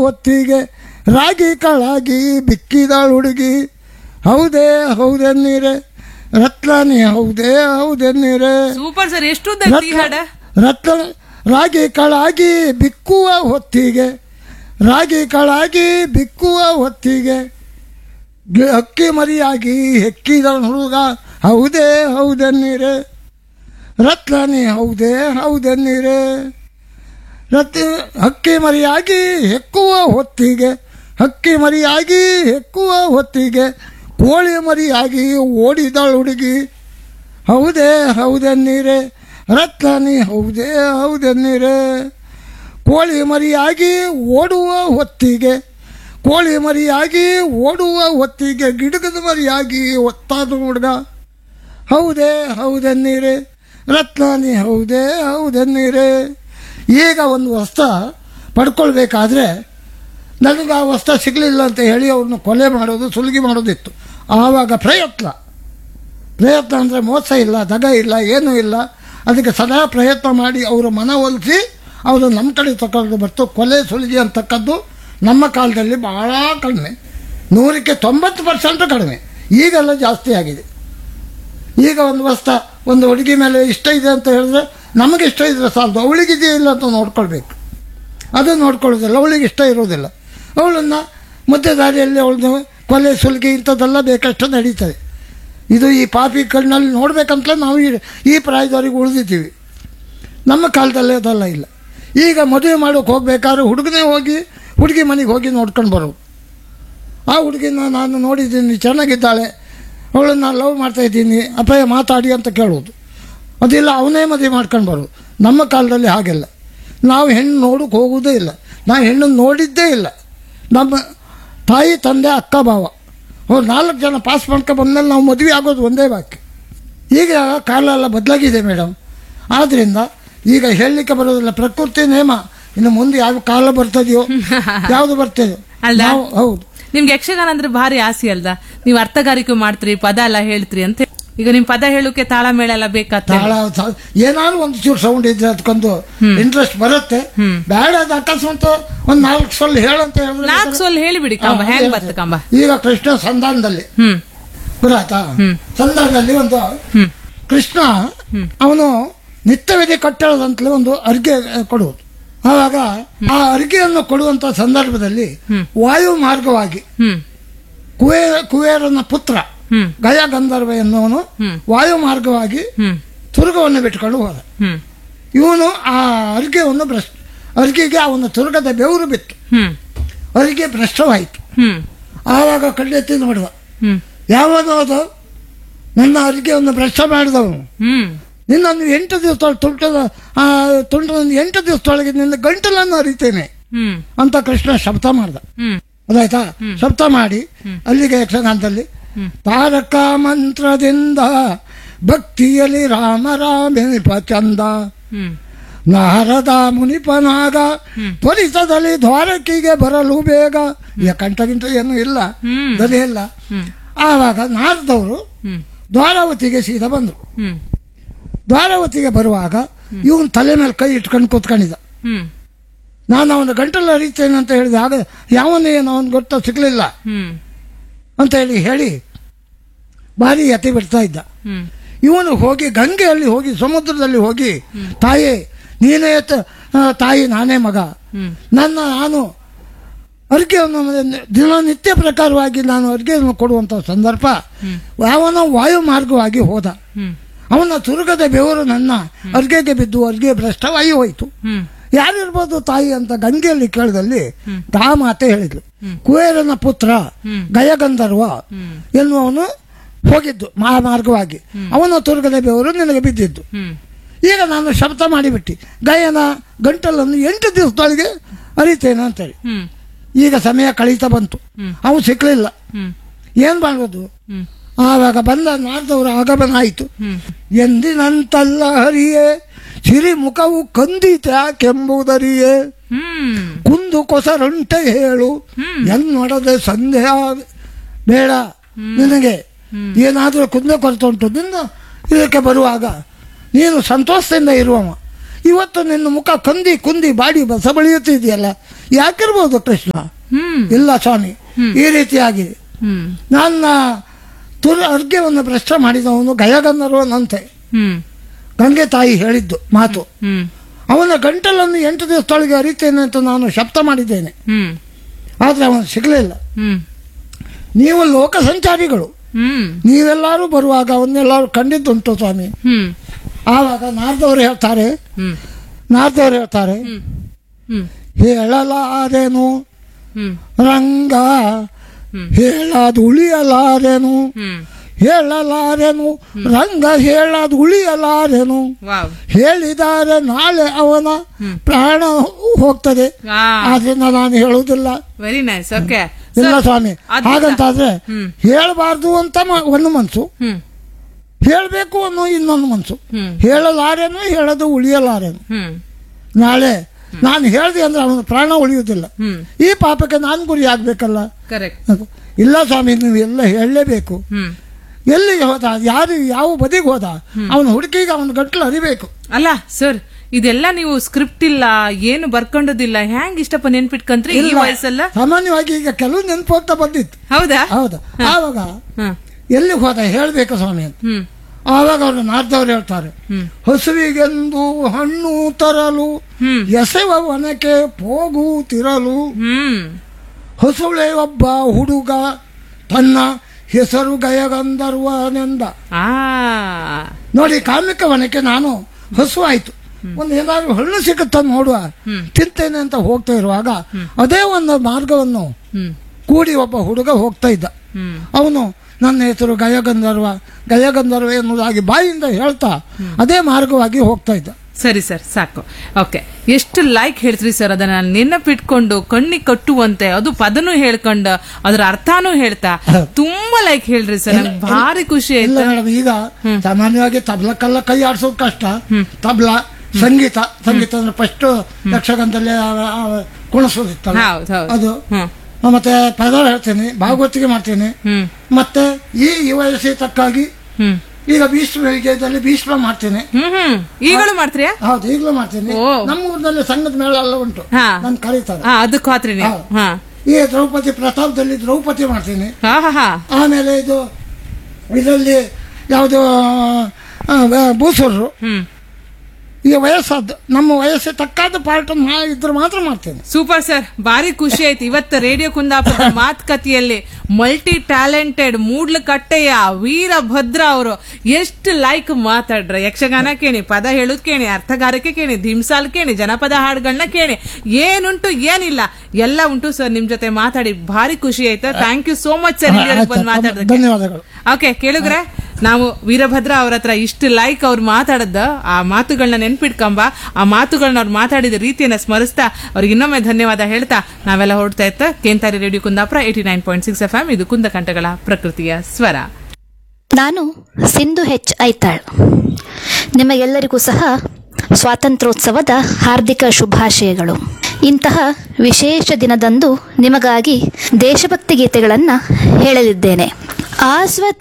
ಹೊತ್ತಿಗೆ ರಾಗಿ ಕಾಳಾಗಿ ಬಿಕ್ಕಿದಾಳ್ ಹುಡುಗಿ ಹೌದೇ ಹೌದೆನ್ನೀರೆ ರತ್ನಾನಿ ಹೌದೇ ಹೌದೆನ್ನೀರೆ ಸೂಪರ್ ಸರ್ ಎಷ್ಟು ಉದ್ದ ಇತ್ತು ಈ ಹಾಡ ರತ್ನ ರಾಗಿ ಕಾಳಾಗಿ ಬಿಕ್ಕುವ ಹೊತ್ತಿಗೆ ರಾಗಿ ಕಾಳಾಗಿ ಬಿಕ್ಕುವ ಹೊತ್ತಿಗೆ ಗಿ- ಹಕ್ಕಿ ಮರಿಯಾಗಿ ಹೆಕ್ಕಿದ ಹುಡುಗ ಹೌದೇ ಹೌದೆನ್ನೀರೆ ರತ್ನಾನಿ ಹೌದೇ ಹೌದೆನ್ನೀರೆ ರತ್ ಹಕ್ಕಿ ಮರಿಯಾಗಿ ಹೆಕ್ಕುವ ಹೊತ್ತಿಗೆ ಹಕ್ಕಿ ಮರಿಯಾಗಿ ಹೆಕ್ಕುವ ಹೊತ್ತಿಗೆ ಕೋಳಿ ಮರಿಯಾಗಿ ಓಡಿದಳ ಹುಡುಗಿ ಹೌದೇ ಹೌದೆನ್ನೀರೆ ರತ್ನಾನಿ ಹೌದೇ ಹೌದೆನ್ನೀರೆ ಕೋಳಿ ಮರಿಯಾಗಿ ಓಡುವ ಹೊತ್ತಿಗೆ ಕೋಳಿ ಮರಿಯಾಗಿ ಓಡುವ ಹೊತ್ತಿಗೆ ಗಿಡಗದ ಮರಿಯಾಗಿ ಒತ್ತಾದ ಹುಡುಗ ಹೌದೇ ಹೌದೆನ್ನೀರೆ ರತ್ನಾನಿ ಹೌದೇ ಹೌದೆನ್ನೀರೆ ಈಗ ಒಂದು ವಸ್ತ್ರ ಪಡ್ಕೊಳ್ಬೇಕಾದ್ರೆ ನನಗೆ ಆ ವಸ್ತ್ರ ಸಿಗಲಿಲ್ಲ ಅಂತ ಹೇಳಿ ಅವ್ರನ್ನ ಕೊಲೆ ಮಾಡೋದು ಸುಲಿಗೆ ಮಾಡೋದಿತ್ತು ಆವಾಗ ಪ್ರಯತ್ನ ಪ್ರಯತ್ನ ಅಂದರೆ ಮೋಸ ಇಲ್ಲ ದಗ ಇಲ್ಲ ಏನೂ ಇಲ್ಲ ಅದಕ್ಕೆ ಸದಾ ಪ್ರಯತ್ನ ಮಾಡಿ ಅವರ ಮನವೊಲಿಸಿ ಅವರು ನಮ್ಮ ಕಡೆ ತಗೊಂಡು ಬರ್ತು ಕೊಲೆ ಸುಲಿಗೆ ಅಂತಕ್ಕದ್ದು ನಮ್ಮ ಕಾಲದಲ್ಲಿ ಭಾಳ ಕಡಿಮೆ ನೂರಕ್ಕೆ ತೊಂಬತ್ತು ಪರ್ಸೆಂಟ್ ಕಡಿಮೆ ಈಗೆಲ್ಲ ಜಾಸ್ತಿ ಆಗಿದೆ ಈಗ ಒಂದು ವಸ್ತ್ರ ಒಂದು ಹುಡುಗಿ ಮೇಲೆ ಇಷ್ಟ ಇದೆ ಅಂತ ಹೇಳಿದ್ರೆ ನಮಗೆ ಇಷ್ಟ ಇದ್ರೆ ಸಾಲದು ಅವಳಿಗಿದೆಯಾ ಇಲ್ಲ ಅಂತ ನೋಡ್ಕೊಳ್ಬೇಕು ಅದು ನೋಡ್ಕೊಳ್ಳೋದಿಲ್ಲ ಅವಳಿಗೆ ಇಷ್ಟ ಇರೋದಿಲ್ಲ ಅವಳನ್ನು ಮಧ್ಯ ದಾರಿಯಲ್ಲಿ ಅವಳನ್ನು ಕೊಲೆ ಸುಲಿಗೆ ಇಂಥದ್ದೆಲ್ಲ ಬೇಕಷ್ಟು ನಡೀತದೆ ಇದು ಈ ಪಾಪಿ ಕಣ್ಣಲ್ಲಿ ನೋಡ್ಬೇಕಂತಲೇ ನಾವು ಈ ಈ ಪ್ರಾಯದವರೆಗೆ ಉಳಿದಿದ್ದೀವಿ ನಮ್ಮ ಕಾಲದಲ್ಲಿ ಅದೆಲ್ಲ ಇಲ್ಲ ಈಗ ಮದುವೆ ಮಾಡೋಕೆ ಹೋಗ್ಬೇಕಾದ್ರೆ ಹುಡುಗನೇ ಹೋಗಿ ಹುಡುಗಿ ಮನೆಗೆ ಹೋಗಿ ನೋಡ್ಕೊಂಡು ಬರೋದು ಆ ಹುಡುಗಿನ ನಾನು ನೋಡಿದ್ದೀನಿ ಚೆನ್ನಾಗಿದ್ದಾಳೆ ಅವಳನ್ನು ಲವ್ ಮಾಡ್ತಾ ಇದ್ದೀನಿ ಅಪಾಯ ಮಾತಾಡಿ ಅಂತ ಕೇಳೋದು ಅದಿಲ್ಲ ಅವನೇ ಮದುವೆ ಮಾಡ್ಕೊಂಡು ಬರೋದು ನಮ್ಮ ಕಾಲದಲ್ಲಿ ಹಾಗೆಲ್ಲ ನಾವು ಹೆಣ್ಣು ನೋಡೋಕೆ ಹೋಗೋದೇ ಇಲ್ಲ ನಾವು ಹೆಣ್ಣನ್ನು ನೋಡಿದ್ದೇ ಇಲ್ಲ ನಮ್ಮ ತಾಯಿ ತಂದೆ ಅಕ್ಕ ಭಾವ ಅವ್ರು ನಾಲ್ಕು ಜನ ಪಾಸ್ ಮಾಡ್ಕೊಂಡು ಬಂದಮೇಲೆ ನಾವು ಮದುವೆ ಆಗೋದು ಒಂದೇ ಬಾಕಿ ಈಗ ಕಾಲ ಎಲ್ಲ ಬದಲಾಗಿದೆ ಮೇಡಮ್ ಆದ್ದರಿಂದ ಈಗ ಹೇಳಲಿಕ್ಕೆ ಬರೋದಿಲ್ಲ ಪ್ರಕೃತಿ ನೇಮ ಇನ್ನು ಮುಂದೆ ಯಾವ ಕಾಲ ಬರ್ತದೆಯೋ ಯಾವುದು ಬರ್ತದೆ ಅಲ್ದಾ? ನಾವು ಹೌದು ನಿಮ್ಗೆ ಯಕ್ಷಗಾನ ಅಂದ್ರೆ ಭಾರಿ ಆಸೆ ಅಲ್ದ ನೀವು ಅರ್ಥಗಾರಿಕೆ ಮಾಡ್ತೀರಿ ಪದ ಎಲ್ಲ ಹೇಳ್ತೀರಿ ಅಂತ ಈಗ ನಿಮ್ ಪದ ಹೇಳೋಕೆ ತಾಳ ಮೇಳ ಎಲ್ಲ ಬೇಕಾಗ್ತದೆ ತಾಳ ಸ- ಏನಾದ್ರು ಒಂದು ಚೂರು ಸೌಂಡ್ ಇದ್ರೆ ಅದಕ್ಕೊಂದು ಇಂಟ್ರೆಸ್ಟ್ ಬರುತ್ತೆ ಬೇಡ ಅದು ಅಕಸ್ಮಾತ್ ಒಂದ್ ನಾಲ್ಕು ಸಲ ಹೇಳಂತ ಹೇಳಿದ್ರೆ ನಾಲ್ಕು ಸೊಲ್ ಹೇಳಿಬಿಡಿ ಕಂಬ ಹಾ, ಹೆಂಗ್ ಅದೇ ಬತ್ತ ಕಂಬ ಈಗ ಕೃಷ್ಣ ಸಂಧಾನದಲ್ಲಿ ಹ್ಮ್ ಬರಾತ ಹ್ಮ್. ಸಂಧಾನದಲ್ಲಿ ಒಂದು ಹ್ಮ್ ಕೃಷ್ಣ ಅವನು ನಿತ್ಯವಿಧಿ ಕಟ್ಟಡದಂತಲೇ ಒಂದು ಅರ್ಗೆ ಕೊಡುವುದು ಆವಾಗ ಆ ಅರ್ಗೆಯನ್ನು ಕೊಡುವಂತ ಸಂದರ್ಭದಲ್ಲಿ ಹ್ಮ್. ವಾಯು ಮಾರ್ಗವಾಗಿ ಹ್ಮ್ ಕುಬೇರ ಕುಬೇರನ ಪುತ್ರ ಹ್ಮ್ ಗಯ ಗಂಧರ್ವ ಎನ್ನುವನು ಹ್ಮ್. ವಾಯು ಮಾರ್ಗವಾಗಿ ಹ್ಮ್ ತುರುಗವನ್ನು ಬಿಟ್ಕೊಂಡು ಹೋದ ಹ್ಮ್ ಇವನು ಆ ಅರ್ಗೆಯನ್ನು ಭ್ರಷ್ಟ ಅರ್ಗೆಗೆ ಅವನ ತುರುಗದ ಬೆವರು ಬಿತ್ತು ಹ್ಮ್ ಅರ್ಗೆ ಭ್ರಷ್ಟವಾಯಿತು ಹ್ಮ್ ಆವಾಗ ಕಣ್ಣೆತ್ತಿ ನೋಡುವ ಹ್ಮ್ ಯಾವನು ಅದು ನನ್ನ ಅರ್ಗೆಯನ್ನು ಭ್ರಷ್ಟ ಮಾಡಿದವನು ಹ್ಮ್ ನಿನ್ನನ್ನು ಎಂಟು ದಿವಸ ತುಂಟದ ಆ ತುಂಟದ ಎಂಟು ದಿವಸದೊಳಗೆ ನಿನ್ನ ಗಂಟಲನ್ನು ಅರಿತೇನೆ ಹ್ಮ್ ಅಂತ ಕೃಷ್ಣ ಶಬ್ದ ಮಾಡ್ದ ಹ್ಮ್ ಅದಾಯ್ತಾ ಶಬ್ದ ಮಾಡಿ ಅಲ್ಲಿಗೆ ಯಕ್ಷಗಾನದಲ್ಲಿ ತಾರಕ ಮಂತ್ರದಿಂದ ಭಕ್ತಿಯಲ್ಲಿ ರಾಮ ರಾಮೇಪ ಚಂದ ಹ್ಮ್ ನಾರದ ಮುನಿಪನಾಗ ತ್ವರಿತದಲ್ಲಿ ದ್ವಾರಕಿಗೆ ಬರಲು ಬೇಗ ಈಗ ಕಂಠಗಿಂತ ಏನೂ ಇಲ್ಲ ಹ್ಮ್. ದನಿ ಇಲ್ಲ ಹ್ಮ್ ಆವಾಗ ನಾರದವರು ಹ್ಮ್ ದ್ವಾರಾವತಿಗೆ ಸೀದಾ ಬಂದರು ಹ್ಮ್ ದ್ವಾರಾವತಿಗೆ ಬರುವಾಗ ಇವನ್ ತಲೆ ಮೇಲೆ ಕೈ ಇಟ್ಕೊಂಡು ಕೂತ್ಕೊಂಡಿದ್ದ ಹ್ಮ್ ನಾನು ಅವನ ಗಂಟಲು ಹರಿತೇನೆ ಅಂತ ಹೇಳಿದೆ ಆಗ ಯಾವನೇನು ಅವನ್ ಗೊತ್ತ ಸಿಗ್ಲಿಲ್ಲ ಹ್ಮ್ ಅಂತ ಹೇಳಿ ಹೇಳಿ ಭಾರಿ ಯತಿ ಬಿಡ್ತಾ ಇದ್ದ ಹ್ಮ್ ಇವನು ಹೋಗಿ ಗಂಗೆಯಲ್ಲಿ ಹೋಗಿ ಸಮುದ್ರದಲ್ಲಿ ಹೋಗಿ ತಾಯಿ ನೀನೇ ತ- ಆ, ತಾಯಿ ನಾನೇ ಮಗ ಹ್ಮ್ ನನ್ನ ನಾನು ಅರ್ಗೆಯನ್ನು ದಿನನಿತ್ಯ ಪ್ರಕಾರವಾಗಿ ನಾನು ಅರ್ಗೆಯನ್ನು ಕೊಡುವಂಥ ಸಂದರ್ಭ ಯಾವನ ವಾಯು ಮಾರ್ಗವಾಗಿ ಹೋದ ಹ್ಮ್ ಅವನ ತುರುಗದ ಬೆವರು ನನ್ನ ಅರ್ಗೆಗೆ ಬಿದ್ದು ಅರ್ಗೆ ಭ್ರಷ್ಟವಾಗಿ ಹೋಯಿತು ಹ್ಮ್ ಯಾರಿರ್ಬೋದು ತಾಯಿ ಅಂತ ಗಂಗೆಯಲ್ಲಿ ಕೇಳಿದಲ್ಲಿ ತಾ ಮಾತೆ ಹೇಳಿದ್ಲು ಕುಬೇರನ ಪುತ್ರ ಗಯಗಂಧರ್ವ ಎನ್ನುವನು ಹೋಗಿದ್ದು ಮಾ ಮಾರ್ಗವಾಗಿ ಅವನ ತುರುಗದ ಬೆವರು ನಿನಗೆ ಬಿದ್ದಿದ್ದು ಹ್ಮ್ ಈಗ ನಾನು ಶಬ್ದ ಮಾಡಿಬಿಟ್ಟು ಗಯನ ಗಂಟಲನ್ನು ಎಂಟು ದಿವಸದೊಳಗೆ ಅರಿತೇನೆ ಅಂತೇಳಿ ಹ್ಮ್ ಈಗ ಸಮಯ ಕಳೀತಾ ಬಂತು ಅವು ಸಿಕ್ಕಲಿಲ್ಲ ಹ್ಮ್ ಏನ್ ಮಾಡೋದು ಹ್ಮ್ ಆವಾಗ ಬಂದ ನಾಡ್ದವರ ಆಗಮನ ಆಯಿತು ಹ್ಮ್ ಎಂದಿನಂತಲ್ಲ ಹರಿಯೇ ಸಿರಿ ಮುಖವು ಕಂದಿತ್ಯಾಕೆಂಬುದರಿಯೇ ಹ್ಮ್ ಕುಂದು ಕೊಸರುಂಟೆ ಹೇಳು ಎನ್ನೊಡದೆ ಸಂದೇಹ ಬೇಡ ನಿನಗೆ ಏನಾದರೂ ಕುಂದ ಕೊರತೆ ಉಂಟು ನಿನ್ನ ಇದಕ್ಕೆ ಬರುವಾಗ ನೀನು ಸಂತೋಷದಿಂದ ಇರುವವ ಇವತ್ತು ನಿನ್ನ ಮುಖ ಕಂದಿ ಕುಂದಿ ಬಾಡಿ ಬಸ ಬಳಿಯುತ್ತಿದೆಯಲ್ಲ ಯಾಕಿರ್ಬೋದು ಕೃಷ್ಣ ಹ್ಮ್ ಇಲ್ಲ ಸ್ವಾಮಿ ಈ ರೀತಿಯಾಗಿದೆ ಹ್ಮ್ ನನ್ನ ತುರ ಅರ್ಘ್ಯವನ್ನು ಭ್ರಷ್ಟ ಮಾಡಿದವನು ಗಯಗಂಧರ್ವನಂತೆ ಹ್ಮ್ ಗಂಗೆ ತಾಯಿ ಹೇಳಿದ್ದು ಮಾತು ಹ್ಮ್ ಅವನ ಗಂಟಲನ್ನು ಎಂಟು ದಿವಸದೊಳಗೆ ಅರಿತೇನೆ ಅಂತ ನಾನು ಶಬ್ದ ಮಾಡಿದ್ದೇನೆ ಹ್ಮ್ ಆದರೆ ಅವನು ಸಿಗಲಿಲ್ಲ ಹ್ಮ್ ನೀವು ಲೋಕ ಸಂಚಾರಿಗಳು ಹ್ಮ್ ನೀವೆಲ್ಲರೂ ಬರುವಾಗ ಅವನ್ನೆಲ್ಲರೂ ಕಂಡಿದ್ದುಂಟು ಸ್ವಾಮಿ ಹ್ಮ್ ಆವಾಗ ನಾರ್ದವ್ರು ಹೇಳ್ತಾರೆ ಹ್ಮ್ ನಾರ್ದವ್ರು ಹೇಳ್ತಾರೆ ಹ್ಮ್ ಹ್ಮ್ ಹೇಳಲಾರೆನು ಹ್ಮ್ ರಂಗ ಹ್ಮ್. ಹೇಳದು ಉಳಿಯಲಾರೆನು ಹ್ಮ್ ಹೇಳಲಾರೆನು ರಂಗ ಹೇಳದು ಉಳಿಯಲಾರೆನು ವಾವ್ ಹೇಳಿದ್ದಾರೆ ನಾಳೆ ಅವನ ಪ್ರಾಣ ಹೋಗ್ತದೆ ಆ ಆದ್ರಿಂದ ನಾನು ಹೇಳುವುದಿಲ್ಲ ವೆರಿ ನೈಸ್ ಓಕೆ ಇಲ್ಲ ಸ್ವಾಮಿ ಅದ್ಭುತ. ಹಾಗಂತಾದ್ರೆ ಹ್ಮ್. ಹೇಳಬಾರ್ದು ಅಂತ ಮ- ಒಂದು ಮನ್ಸು ಹ್ಮ್ ಹೇಳಬೇಕು ಅನ್ನೋ ಇನ್ನೊಂದು ಮನ್ಸು ಹ್ಮ್ ಹೇಳಲಾರೇನು ಹೇಳದು ಉಳಿಯಲಾರೇನು ಹ್ಮ್ ನಾಳೆ ನಾನು ಹೇಳ್ದೆ ಅಂದ್ರೆ ಅವನ ಪ್ರಾಣ ಉಳಿಯುವುದಿಲ್ಲ ಹ್ಮ್ ಈ ಪಾಪಕ್ಕೆ ನಾನು ಗುರಿ ಆಗ್ಬೇಕಲ್ಲ ಕರೆಕ್ಟ್ ಅದು. ಇಲ್ಲ ಸ್ವಾಮಿ ನೀವು ಎಲ್ಲ ಹೇಳಲೇಬೇಕು ಹ್ಮ್ ಎಲ್ಲಿಗೆ ಹೋದ ಯಾರು ಯಾವ ಬದಿಗೆ ಹೋದ ಅವನ ಹುಡುಕಿಗೆ ಅವನ ಗಂಟ್ಲು ಅರಿಬೇಕು ಅಲ್ಲ ಸರ್ ಇದೆಲ್ಲ ನೀವು ಸ್ಕ್ರಿಪ್ಟ್ ಇಲ್ಲ ಏನು ಬರ್ಕೊಂಡದಿಲ್ಲ ಹ್ಯಾಂಗ್ ಇಷ್ಟಪ್ಪ ನೆನ್ಪಿಟ್ಕಂತ್ರಿ ಈ ಇಲ್ಲ. ವಯಸ್ಸಲ್ಲ ಸಾಮಾನ್ಯವಾಗಿ ಈಗ ಕೆಲವು ನೆನಪು ಹೋಗ್ತಾ ಬಂದಿತ್ತು ಹೌದಾ ಹೌದು ಆವಾಗ ಹ್ಮ್ ಎಲ್ಲಿ ಹೋದ ಹೇಳಬೇಕು ಸ್ವಾಮಿ ಅಂತ ಹ್ಮ್ ಆವಾಗ ಅವರು ನಾರ್ದವ್ರು ಹೇಳ್ತಾರೆ ಹ್ಮ್ ಹಸುವಿಗೆಂದು ಹಣ್ಣು ತರಲು ಹ್ಮ್ ಎಸೆವ ವನಕ್ಕೆ ಹೋಗು ತಿರಲು ಹ್ಮ್ ಹೊಸುಳೆ ಒಬ್ಬ ಹುಡುಗ ತನ್ನ ಹೆಸರು ಗಯಗಂಧರ್ವನೆಂದ ಆ ನೋಡಿ ಕಾಮಿಕ ವನಕ್ಕೆ ನಾನು ಹಸು ಆಯ್ತು ಒಂದು ಏನಾದ್ರು ಹಣ್ಣು ಸಿಗುತ್ತ ನೋಡುವ ತಿಂತೇನೆ ಅಂತ ಹೋಗ್ತಾ ಇರುವಾಗ ಅದೇ ಒಂದು ಮಾರ್ಗವನ್ನು ಹ್ಮ್ ಕೂಡಿ ಒಬ್ಬ ಹುಡುಗ ಹೋಗ್ತಾ ಇದ್ದ ಹ್ಮ್ ಅವನು ನನ್ನ ಹೆಸರು ಗಯಗಂಧರ್ವ ಗಯಗಂಧರ್ವ ಎನ್ನುವುದಾಗಿ ಬಾಯಿಂದ ಹೇಳ್ತಾ ಅದೇ ಮಾರ್ಗವಾಗಿ ಹೋಗ್ತಾ ಇದ್ದ ಸರಿ ಸರ್ ಸಾಕು ಓಕೆ ಎಷ್ಟು ಲೈಕ್ ಹೇಳ್ತೀರಿ ಸರ್ ಅದನ್ನ ನೆನಪಿಟ್ಕೊಂಡು ಕಣ್ಣಿಗೆ ಕಟ್ಟುವಂತೆ ಅದು ಪದನೂ ಹೇಳ್ಕೊಂಡು ಅದ್ರ ಅರ್ಥನೂ ಹೇಳ್ತಾ ತುಂಬಾ ಲೈಕ್ ಹೇಳ್ರಿ ಸರ್ ನಂಗೆ ಭಾರಿ ಖುಷಿ ಇಲ್ಲ ಆಯ್ತು ಮೇಡಮ್ ಈಗ ಸಾಮಾನ್ಯವಾಗಿ ತಬ್ಲಕ್ಕೆಲ್ಲ ಕೈ ಆಡಿಸೋದು ಕಷ್ಟ ತಬ್ಲ ಸಂಗೀತ ಸಂಗೀತ ಅಂದ್ರೆ ಫಸ್ಟ್ ಯಕ್ಷಗಾನದಲ್ಲಿ ಆ- ಆ ಕುಣಿಸೋದಿತ್ತಲ್ಲ ಹೌದು ಹೌದು ಅದು ಹ್ಮ್ ಮತ್ತೆ ಪದ ಹೇಳ್ತೇನೆ ಭಾಗವತಿಗೆ ಮಾಡ್ತೇನೆ ಹ್ಮ್ ಮತ್ತೆ ಈ ಈ ವಯಸ್ಸಿಗೆ ತಕ್ಕಾಗಿ ಹ್ಮ್ ಈಗ ಭೀಷ್ಮ ವಿಜಯದಲ್ಲಿ ಭೀಷ್ಮ ಮಾಡ್ತೇನೆ ಹ್ಮ್ ಹ್ಮ್ ಈಗಳು ಮಾಡ್ತೀರಾ ಹೌದು ಈಗಲೂ ಮಾಡ್ತೇನೆ ಓ. ನಮ್ಮ ಊರಿನಲ್ಲಿ ಸಂಘದ ಮೇಳ ಎಲ್ಲ ಉಂಟು ಹಾ. ನನ್ ಕರೀತಾರೆ ಹಾ ಅದಕ್ಕೆ ಹೋತ್ರಿ ನೀವು ಹೌದು. ಹಾ ಈ ದ್ರೌಪದಿ ಪ್ರತಾಪದಲ್ಲಿ ದ್ರೌಪದಿ ಮಾಡ್ತೀನಿ ಹಾ ಹಾ ಹಾ ಆಮೇಲೆ ಇದು ಇದರಲ್ಲಿ ಯಾವುದು ಭೂಸೂರರು ಹ್ಮ್ ಈ ವಯಸ್ಸಾದ್ದು ನಮ್ಮ ವಯಸ್ಸಿಗೆ ತಕ್ಕಾದ ಪಾರ್ಟ್ ಇದ್ರೆ ಮಾತ್ರ ಮಾಡ್ತೇನೆ ಸೂಪರ್ ಸರ್ ಭಾರಿ ಖುಷಿ ಆಯ್ತು ಇವತ್ತು ರೇಡಿಯೋ ಕುಂದಾಪುರದ ಮಾತುಕತೆಯಲ್ಲಿ ಮಲ್ಟಿ ಟ್ಯಾಲೆಂಟೆಡ್ ಮೂಡ್ಲ ಕಟ್ಟೆಯ ವೀರಭದ್ರ ಅವರು ಎಷ್ಟು ಲೈಕ್ ಮಾತಾಡ್ರ ಯಕ್ಷಗಾನ ಕೇಳಿ ಪದ ಹೇಳುದ್ ಕೇಳಿ ಅರ್ಥಗಾರಿಕೆ ಕೇಳಿ ಧಿಮ್ಸಾಲ್ ಕೇಳಿ ಜನಪದ ಹಾಡುಗಳನ್ನ ಕೇಳಿ ಏನುಂಟು ಏನಿಲ್ಲ ಎಲ್ಲ ಉಂಟು ಸರ್ ನಿಮ್ ಜೊತೆ ಮಾತಾಡಿ ಭಾರಿ ಖುಷಿ ಆಯ್ತು thank you so much sir ಇಲ್ಲಿ ಬಂದು ಮಾತಾಡೋದಕ್ಕೆ ಧನ್ಯವಾದಗಳು ಓಕೆ ಕೇಳಿದ್ರೆ ನಾವು ವೀರಭದ್ರ ಅವ್ರ ಹತ್ರ ಇಷ್ಟು ಲೈಕ್ ಅವ್ರು ಮಾತಾಡದ ಆ ಮಾತುಗಳನ್ನ ನೆನ್ಪಿಟ್ಕೊಂಬ ಆ ಮಾತುಗಳನ್ನ ಅವ್ರು ಮಾತಾಡಿದ ರೀತಿಯನ್ನ ಸ್ಮರಿಸ್ತಾ ಅವ್ರಿಗೆ ಇನ್ನೊಮ್ಮೆ ಧನ್ಯವಾದ ಹೇಳ್ತಾ ನಾವೆಲ್ಲ ಹೊರಡ್ತಾ ಇತ್ತ ಕೇಂತಾರಿ radio Kundapura eighty nine point six F M ಇದು ಕುಂದಕಂಠಗಳ ಪ್ರಕೃತಿಯ ಸ್ವರ ನಾನು ಸಿಂಧು ಹೆಚ್ ಐತಾಳ್ ನಿಮಗೆಲ್ಲರಿಗೂ ಸಹ ಸ್ವಾತಂತ್ರ್ಯೋತ್ಸವದ ಹಾರ್ದಿಕ ಶುಭಾಶಯಗಳು ಇಂತಹ ವಿಶೇಷ ದಿನದಂದು ನಿಮಗಾಗಿ ದೇಶಭಕ್ತಿ ಗೀತೆಗಳನ್ನು ಹೇಳಲಿದ್ದೇನೆ ಆಸ್ವತಿ